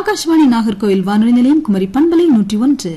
ஆகாஷ்வாணி நாகர்கோவில் வானொலி நிலையம் குமரி பண்பலை நூற்றி ஒன்று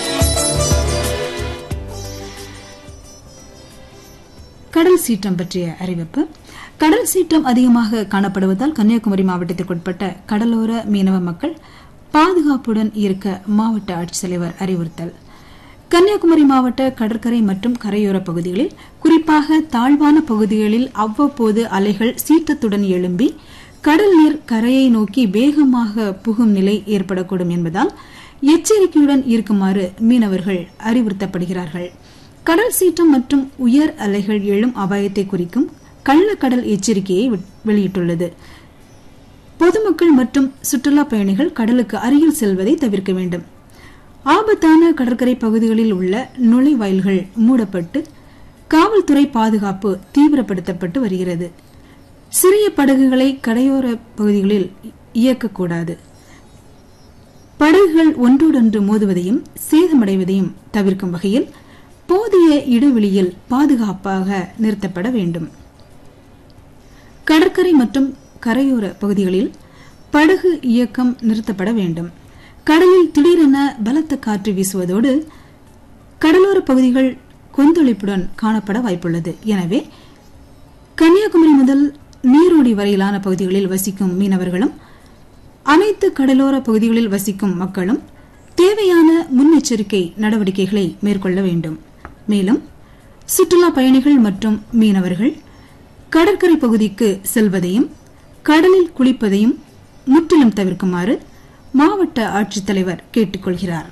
கடல் சீற்றம் பற்றிய அறிவிப்பு கடல் சீற்றம் அதிகமாக காணப்படுவதால் கன்னியாகுமரி மாவட்டத்திற்குட்பட்ட கடலோர மீனவ மக்கள் பாதுகாப்புடன் இருக்க மாவட்ட ஆட்சித்தலைவர் அறிவுறுத்தல் கன்னியாகுமரி மாவட்ட கடற்கரை மற்றும் கரையோர பகுதிகளில் குறிப்பாக தாழ்வான பகுதிகளில் அவ்வப்போது அலைகள் சீற்றத்துடன் எழும்பி கடல் நீர் கரையை நோக்கி வேகமாக புகும் நிலை ஏற்படக்கூடும் என்பதால் எச்சரிக்கையுடன் இருக்குமாறு மீனவர்கள் அறிவுறுத்தப்படுகிறார்கள் கடல் சீற்றம் மற்றும் உயர் அலைகள் எழும் அபாயத்தை குறிக்கும் கள்ளக்கடல் எச்சரிக்கையை வெளியிட்டுள்ளது பொதுமக்கள் மற்றும் சுற்றுலா பயணிகள் கடலுக்கு அருகில் செல்வதை தவிர்க்க வேண்டும் ஆபத்தான கடற்கரை பகுதிகளில் உள்ள நுழைவாயில்கள் மூடப்பட்டு காவல்துறை பாதுகாப்பு தீவிரப்படுத்தப்பட்டு வருகிறது சிறிய படகுகளை கரையோர பகுதிகளில் இயக்கக்கூடாது படகுகள் ஒன்றோடொன்று மோதுவதையும் சேதமடைவதையும் தவிர்க்கும் வகையில் போதிய இடைவெளியில் பாதுகாப்பாக நிறுத்தப்பட வேண்டும் கடற்கரை மற்றும் கரையோர பகுதிகளில் படகு இயக்கம் நிறுத்தப்பட வேண்டும் கடலில் திடீரென பலத்த காற்று வீசுவதோடு கடலோர பகுதிகள் கொந்தளிப்புடன் காணப்பட வாய்ப்புள்ளது எனவே கன்னியாகுமரி முதல் நீரோடி வரையிலான பகுதிகளில் வசிக்கும் மீனவர்களும் அனைத்து கடலோர பகுதிகளில் வசிக்கும் மக்களும் தேவையான முன்னெச்சரிக்கை நடவடிக்கைகளை மேற்கொள்ள வேண்டும் மேலும் சுற்றுலா பயணிகள் மற்றும் மீனவர்கள் கடற்கரை பகுதிக்கு செல்வதையும் கடலில் குளிப்பதையும் முற்றிலும் தவிர்க்குமாறு மாவட்ட ஆட்சித்தலைவர் கேட்டுக்கொள்கிறார்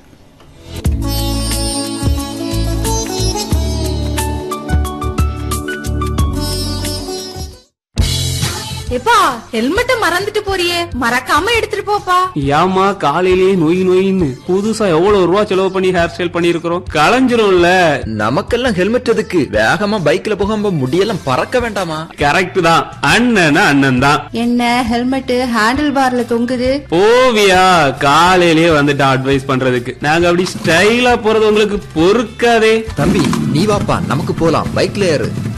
எப்பா ஹெல்மெட்ட மறந்துட்டு போறியே மறக்காம எடுத்துட்டு போப்பா ஏமா காலையிலேயே நொய் நொயின்னு புதுசா எவ்வளவு ரூபா செலவு பண்ணி ஹேர் ஸ்டைல் பண்ணிருக்கிறோம் களைஞ்சிரும்ல நமக்கெல்லாம் ஹெல்மெட் எதுக்கு வேகமா பைக்ல போகாம முடியெல்லாம் பறக்க வேண்டாமா கரெக்ட் தான் அண்ணன் அண்ணன் தான் என்ன ஹெல்மெட் ஹேண்டில் பார்ல தொங்குது ஓவியா காலையிலேயே வந்துட்டு அட்வைஸ் பண்றதுக்கு நாங்க அப்படி ஸ்டைலா போறது உங்களுக்கு பொறுக்காதே தம்பி நீ வாப்பா நமக்கு போலாம் பைக்ல ஏறு